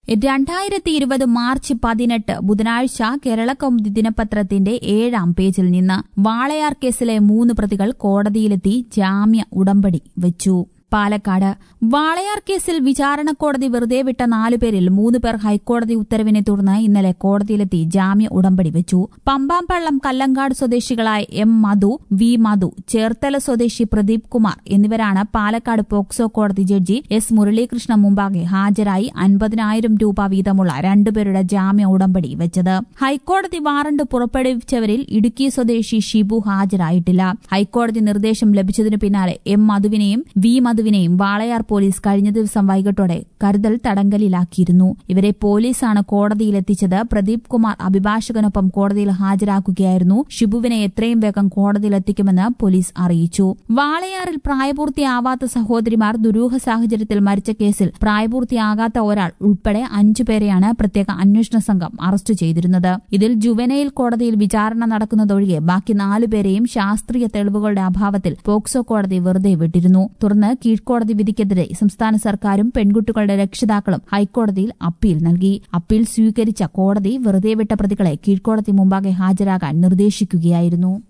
രണ്ടായിരത്തി ഇരുപത് മാർച്ച് പതിനെട്ട് ബുധനാഴ്ച കേരളകൗമുദി ദിനപത്രത്തിന്റെ ഏഴാം പേജിൽ നിന്ന് വാളയാർ കേസിലെ മൂന്ന് പ്രതികൾ കോടതിയിലെത്തി ജാമ്യ ഉടമ്പടി വെച്ചു പാലക്കാട് വാളയാർ കേസിൽ വിചാരണ കോടതി വെറുതെ വിട്ട നാലുപേരിൽ മൂന്ന് പേർ ഹൈക്കോടതി ഉത്തരവിനെ തുടർന്ന് ഇന്നലെ കോടതിയിലെത്തി ജാമ്യ ഉടമ്പടി വെച്ചു പമ്പാമ്പള്ളം കല്ലങ്കാട് സ്വദേശികളായ എം മധു വി മധു ചേർത്തല സ്വദേശി പ്രദീപ് കുമാർ എന്നിവരാണ് പാലക്കാട് പോക്സോ കോടതി ജഡ്ജി എസ് മുരളീകൃഷ്ണ മുമ്പാകെ ഹാജരായി അൻപതിനായിരം രൂപ വീതമുള്ള രണ്ടുപേരുടെ ജാമ്യ ഉടമ്പടി വെച്ചത് ഹൈക്കോടതി വാറണ്ട് പുറപ്പെടുവിച്ചവരിൽ ഇടുക്കി സ്വദേശി ഷിബു ഹാജരായിട്ടില്ല ഹൈക്കോടതി നിർദ്ദേശം ലഭിച്ചതിനു പിന്നാലെ എം മധുവിനെയും വി മധുവിനെയും വാളയാർ പോലീസ് കഴിഞ്ഞ ദിവസം വൈകിട്ടോടെ കരുതൽ തടങ്കലിലാക്കിയിരുന്നു ഇവരെ പോലീസാണ് കോടതിയിലെത്തിച്ചത് പ്രദീപ് കുമാർ അഭിഭാഷകനൊപ്പം കോടതിയിൽ ഹാജരാക്കുകയായിരുന്നു ഷിബുവിനെ എത്രയും വേഗം കോടതിയിലെത്തിക്കുമെന്ന് പോലീസ് അറിയിച്ചു വാളയാറിൽ പ്രായപൂർത്തിയാവാത്ത സഹോദരിമാർ ദുരൂഹ സാഹചര്യത്തിൽ മരിച്ച കേസിൽ പ്രായപൂർത്തിയാകാത്ത ഒരാൾ ഉൾപ്പെടെ അഞ്ചു പേരെയാണ് പ്രത്യേക അന്വേഷണ സംഘം അറസ്റ്റ് ചെയ്തിരുന്നത് ഇതിൽ ജുവനൈൽ കോടതിയിൽ വിചാരണ നടക്കുന്നതൊഴികെ ബാക്കി നാലുപേരെയും ശാസ്ത്രീയ തെളിവുകളുടെ അഭാവത്തിൽ പോക്സോ കോടതി വെറുതെ വിട്ടിരുന്നു തുടർന്ന് കീഴ്ക്കോടതി വിധിക്കെതിരെ സംസ്ഥാന സർക്കാരും പെൺകുട്ടികളുടെ രക്ഷിതാക്കളും ഹൈക്കോടതിയിൽ അപ്പീൽ നൽകി അപ്പീൽ സ്വീകരിച്ച കോടതി വെറുതെ വിട്ട പ്രതികളെ കീഴ്ക്കോടതി മുമ്പാകെ ഹാജരാകാൻ നിർദ്ദേശിക്കുകയായിരുന്നു